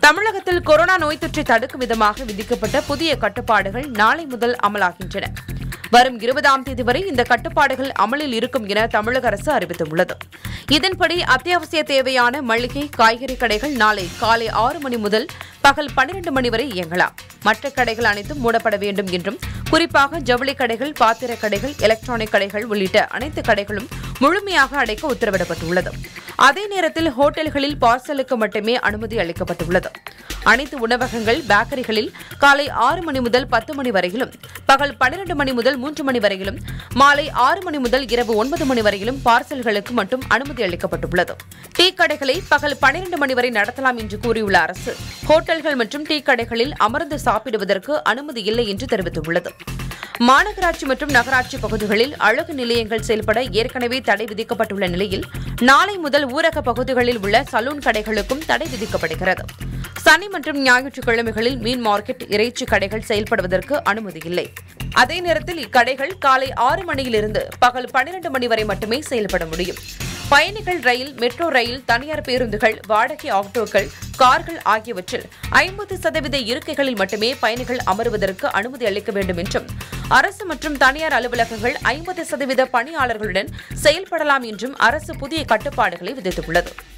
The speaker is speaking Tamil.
தமிழகத்தில் கொரோனா நோய் தொற்றை தடுக்கும் விதமாக விதிக்கப்பட்ட புதிய கட்டுப்பாடுகள் நாளை முதல் அமலாகின்றன வரும் இருபதாம் தேதி வரை இந்த கட்டுப்பாடுகள் அமலில் இருக்கும் என தமிழக அரசு அறிவித்துள்ளது இதன்படி அத்தியாவசிய தேவையான மளிகை காய்கறி கடைகள் நாளை காலை ஆறு மணி முதல் பகல் பன்னிரண்டு மணி வரை இயங்கலாம் மற்ற கடைகள் அனைத்தும் மூடப்பட வேண்டும் என்றும் குறிப்பாக ஜவுளி கடைகள் பாத்திர கடைகள் எலக்ட்ரானிக் கடைகள் உள்ளிட்ட அனைத்து கடைகளும் முழுமையாக அடைக்க உத்தரவிடப்பட்டுள்ளது அதே நேரத்தில் ஹோட்டல்களில் பார்சலுக்கு மட்டுமே அனுமதி அளிக்கப்பட்டுள்ளது அனைத்து உணவகங்கள் பேக்கரிகளில் காலை ஆறு மணி முதல் பத்து மணி வரையிலும் பகல் பன்னிரண்டு மணி முதல் மூன்று மணி வரையிலும் மாலை ஆறு மணி முதல் இரவு ஒன்பது மணி வரையிலும் பார்சல்களுக்கு மட்டும் அனுமதி அளிக்கப்பட்டுள்ளது டீ கடைகளை பகல் பன்னிரண்டு மணி வரை நடத்தலாம் என்று கூறியுள்ள அரசு ஹோட்டல்கள் மற்றும் டீ கடைகளில் அமர்ந்து சாப்பிடுவதற்கு அனுமதி இல்லை என்று தெரிவித்துள்ளது மாநகராட்சி மற்றும் நகராட்சி பகுதிகளில் அழகு நிலையங்கள் செயல்பட ஏற்கனவே தடை விதிக்கப்பட்டுள்ள நிலையில் நாளை முதல் ஊரக பகுதிகளில் உள்ள சலூன் கடைகளுக்கும் தடை விதிக்கப்படுகிறது சனி மற்றும் ஞாயிற்றுக்கிழமைகளில் மீன் மார்க்கெட் இறைச்சி கடைகள் செயல்படுவதற்கு அனுமதி இல்லை அதே நேரத்தில் இக்கடைகள் காலை ஆறு மணியிலிருந்து பகல் பன்னிரண்டு மணி வரை மட்டுமே செயல்பட முடியும் பயணிகள் ரயில் மெட்ரோ ரயில் தனியார் பேருந்துகள் வாடகை ஆட்டோக்கள் கார்கள் ஆகியவற்றில் ஐம்பது சதவீத இருக்கைகளில் மட்டுமே பயணிகள் அமருவதற்கு அனுமதி அளிக்க வேண்டும் என்றும் அரசு மற்றும் தனியார் அலுவலகங்கள் ஐம்பது சதவீத பணியாளர்களுடன் செயல்படலாம் என்றும் அரசு புதிய கட்டுப்பாடுகளை விதித்துள்ளது